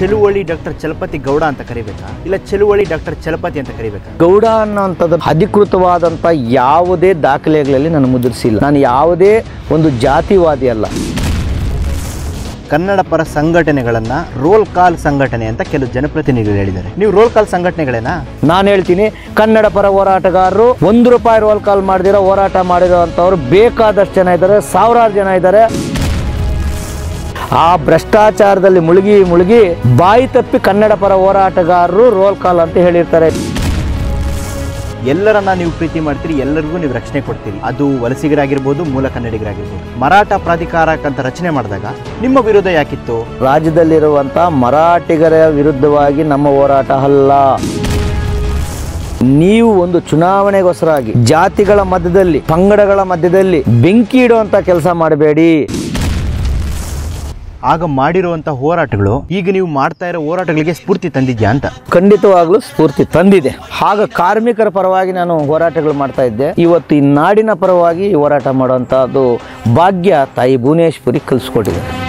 ಚೆಲುವಳಿ doctor Chalapathi Gowda ಅಂತ ಕರಿಬೇಕಾ ಇಲ್ಲ ಚೆಲುವಳಿ doctor Chalapathi ಅಂತ ಕರಿಬೇಕಾ ಗೌಡ ಅನ್ನೋಂಥದ್ದು ಅಧಿಕೃತವಾದಂಥ ಯಾವುದೇ ದಾಖಲೆಗಳಲ್ಲಿ ನಾನು ಮುದ್ರಿಸಿಲ್ಲ ನಾನು ಯಾವುದೇ ಒಂದು ಜಾತಿವಾದಿ ಅಲ್ಲ ಕನ್ನಡ ಪರ ಸಂಘಟನೆಗಳನ್ನ ರೋಲ್ ಕಾಲ್ ಸಂಘಟನೆ ಅಂತ ಕೆಲವು ಜನಪ್ರತಿನಿಧಿಗಳು ಹೇಳಿದ್ದಾರೆ ನೀವು ರೋಲ್ ಕಾಲ್ ಸಂಘಟನೆಗಳೇನಾ ನಾನು ಹೇಳ್ತೀನಿ ಕನ್ನಡ ಪರ ಹೋರಾಟಗಾರರು ಒಂದು ರೂಪಾಯಿ ರೋಲ್ ಕಾಲ್ ಮಾಡಿದಿರೋ ಹೋರಾಟ ಮಾಡಿರೋ ಅಂಥವ್ರು ಬೇಕಾದಷ್ಟು ಜನ ಇದ್ದಾರೆ ಸಾವಿರಾರು ಜನ ಇದ್ದಾರೆ ಆ ಭ್ರಷ್ಟಾಚಾರದಲ್ಲಿ ಮುಳುಗಿ ಮುಳುಗಿ ಬಾಯಿ ತಪ್ಪಿ ಕನ್ನಡ ಪರ ಹೋರಾಟಗಾರರು ರೋಲ್ ಕಾಲ್ ಅಂತ ಹೇಳಿರ್ತಾರೆ ಎಲ್ಲರನ್ನ ನೀವು ಪ್ರೀತಿ ಮಾಡ್ತೀರಿ ಎಲ್ಲರಿಗೂ ನೀವು ರಕ್ಷಣೆ ಕೊಡ್ತೀರಿ ಅದು ವಲಸಿಗರಾಗಿರ್ಬೋದು ಮೂಲ ಕನ್ನಡಿಗರಾಗಿರ್ಬೋದು ಮರಾಠ ಪ್ರಾಧಿಕಾರಕ್ಕಂತ ರಚನೆ ಮಾಡಿದಾಗ ನಿಮ್ಮ ವಿರೋಧ ಯಾಕಿತ್ತು ರಾಜ್ಯದಲ್ಲಿರುವಂಥ ಮರಾಠಿಗರ ವಿರುದ್ಧವಾಗಿ ನಮ್ಮ ಹೋರಾಟ ಅಲ್ಲ ನೀವು ಒಂದು ಚುನಾವಣೆಗೋಸ್ಕರಾಗಿ ಜಾತಿಗಳ ಮಧ್ಯದಲ್ಲಿ ಪಂಗಡಗಳ ಮಧ್ಯದಲ್ಲಿ ಬೆಂಕಿ ಇಡುವಂತ ಕೆಲಸ ಮಾಡಬೇಡಿ ಆಗ ಮಾಡಿರುವಂತ ಹೋರಾಟಗಳು ಈಗ ನೀವು ಮಾಡ್ತಾ ಇರೋ ಹೋರಾಟಗಳಿಗೆ ಸ್ಫೂರ್ತಿ ತಂದಿದ್ಯಾ ಅಂತ ಖಂಡಿತವಾಗ್ಲೂ ಸ್ಫೂರ್ತಿ ತಂದಿದೆ ಆಗ ಕಾರ್ಮಿಕರ ಪರವಾಗಿ ನಾನು ಹೋರಾಟಗಳು ಮಾಡ್ತಾ ಇದ್ದೆ ಇವತ್ತು ಈ ನಾಡಿನ ಪರವಾಗಿ ಹೋರಾಟ ಮಾಡುವಂತಹದ್ದು ಭಾಗ್ಯ ತಾಯಿ ಭುವನೇಶ್ವರಿ ಕಲಿಸ್ಕೊಟ್ಟಿದೆ